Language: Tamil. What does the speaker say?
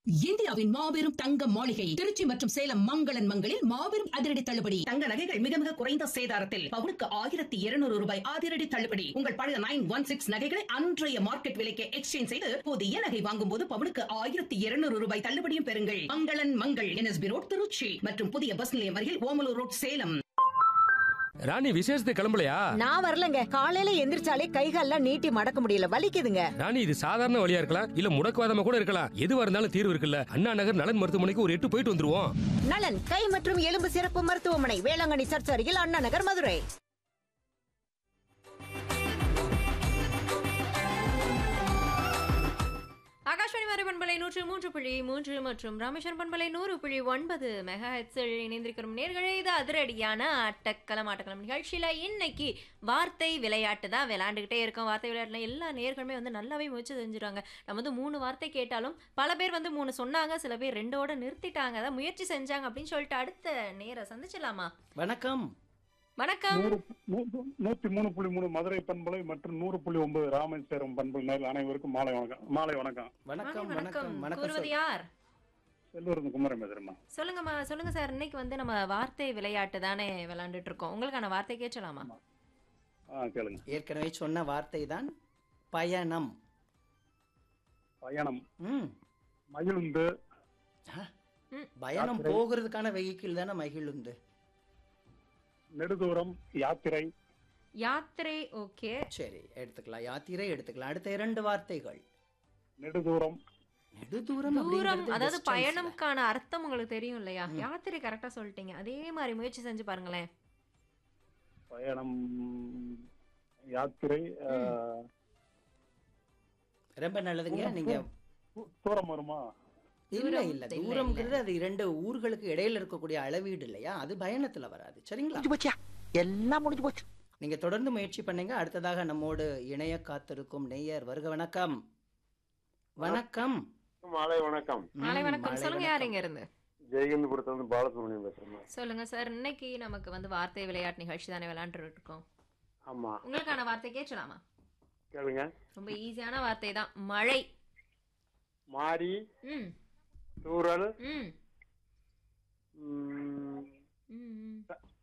இந்தியாவின் மாபெரும் தங்க மாளிகை திருச்சி மற்றும் சேலம் மங்களன் மங்களில் மாபெரும் அதிரடி தள்ளுபடி தங்க நகைகள் மிக மிக குறைந்த சேதாரத்தில் பவுனுக்கு ஆயிரத்தி இருநூறு ரூபாய் அதிரடி தள்ளுபடி உங்கள் பழைய நைன் ஒன் சிக்ஸ் நகைகளை அன்றைய மார்க்கெட் விலைக்கு எக்ஸ்சேஞ்ச் செய்து புதிய நகை வாங்கும் போது பவுனுக்கு ஆயிரத்தி இருநூறு ரூபாய் தள்ளுபடியும் பெறுங்கள் மங்களன் மங்கள் என்எஸ்பி ரோட் திருச்சி மற்றும் புதிய பஸ் நிலையம் அருகில் ஓமலூர் ரோட் சேலம் ராணி விசேஷத்துக்கு கிளம்பலையா நான் வரலங்க காலையில எந்திரிச்சாலே கைகால்லாம் நீட்டி மடக்க முடியல வலிக்குதுங்க ராணி இது சாதாரண வழியா இருக்கலாம் இல்ல முடக்குவாதமா கூட இருக்கலாம் எதுவா இருந்தாலும் தீர்வு இருக்குல்ல அண்ணா நகர் நலன் மருத்துவமனைக்கு ஒரு எட்டு போயிட்டு வந்துருவோம் நலன் கை மற்றும் எலும்பு சிறப்பு மருத்துவமனை வேளாங்கண்ணி சர்ச் அருகில் அண்ணா நகர் மதுரை ஆகாஷ்வாணி மறை பண்பலை நூற்று மூன்று புள்ளி மூன்று மற்றும் ராமேஸ்வரம் பண்பலை நூறு புள்ளி ஒன்பது மெகா ஹெட்ஸில் இணைந்திருக்கிறோம் நேர்களே இது அதிரடியான ஆட்டக்களம் ஆட்டக்களம் நிகழ்ச்சியில் இன்னைக்கு வார்த்தை விளையாட்டு தான் விளையாண்டுக்கிட்டே இருக்கோம் வார்த்தை விளையாட்டுல எல்லா நேர்களுமே வந்து நல்லாவே முயற்சி செஞ்சுருவாங்க நம்ம வந்து மூணு வார்த்தை கேட்டாலும் பல பேர் வந்து மூணு சொன்னாங்க சில பேர் ரெண்டோட நிறுத்திட்டாங்க அதான் முயற்சி செஞ்சாங்க அப்படின்னு சொல்லிட்டு அடுத்த நேர சந்திச்சிடலாமா வணக்கம் வணக்கம் நூறு நூ- நூத்தி மூணு புள்ளி மூணு மதுரை பண்பலை மற்றும் நூறு புள்ளி ஒன்பது ராமேஸ்வரம் பண்பலை நேரில் அனைவருக்கும் மாலை வணக்கம் மாலை வணக்கம் வணக்கம் வணக்கம் வணக்கம் வணக்கம் கூறுவது சொல். யார் செல்லூர் குமரன் பேசுறேம்மா சொல்லுங்கம்மா சொல்லுங்க சார் இன்னைக்கு வந்து நம்ம வார்த்தை விளையாட்டு தானே விளையாண்டுட்டு இருக்கோம் உங்களுக்கான வார்த்தை கேட்கலாமா ஆ கேளுங்க ஏற்கனவே சொன்ன வார்த்தை தான் பயணம் பயணம் ம் மகிழுந்து பயணம் யாத்திரை. போகிறதுக்கான வெஹிக்கிள் தானே மகிழுந்து நெடுதூரம் யாத்திரை யாத்திரை ஓகே சரி எடுத்துக்கலாம் யாத்திரை எடுத்துக்கலாம் அடுத்த இரண்டு வார்த்தைகள் நெடுதூரம் நெடுதூரம் தூரம் அப்படிங்கிறது அதாவது distance ல. பயணம்க்கான அர்த்தம் உங்களுக்கு தெரியும் இல்லையா யாத்திரை கரெக்டா சொல்லிட்டீங்க அதே மாதிரி முயற்சி செஞ்சு பாருங்களேன் பயணம் யாத்திரை ஆ, ரொம்ப நல்லதுங்க நீங்க தூ- தூரம் வருமா இல்ல தூரம் இல்ல இல்ல, தூரம்ங்கிறது அது இரண்டு ஊர்களுக்கு இடையில இருக்கக்கூடிய அளவீடு இல்லையா அது பயணத்துல வராது சரிங்களா எல்லாம் முடிஞ்சு போச்சு நீங்க தொடர்ந்து முயற்சி பண்ணுங்க அடுத்ததாக நம்மோடு இணைய காத்திருக்கும் நெய்யர் வருக வணக்கம் வணக்கம் மாலை வணக்கம் மாலை ம், வணக்கம் மாலை சொல்லுங்க யார் இங்க இருந்து ஜெயகந்தபுரத்துல இருந்து பாலசுப்ரமணியம் பேசுறேன் சொல்லுங்க சார் இன்னைக்கு நமக்கு வந்து வார்த்தை விளையாட்டு நிகழ்ச்சி தானே விளையாண்டுட்டு இருக்கோம் ஆமா உங்களுக்கான வார்த்தை கேட்கலாமா கேளுங்க ரொம்ப ஈஸியான வார்த்தை தான் மழை மாரி ம் தூரல் ம் ம், ம் ம்.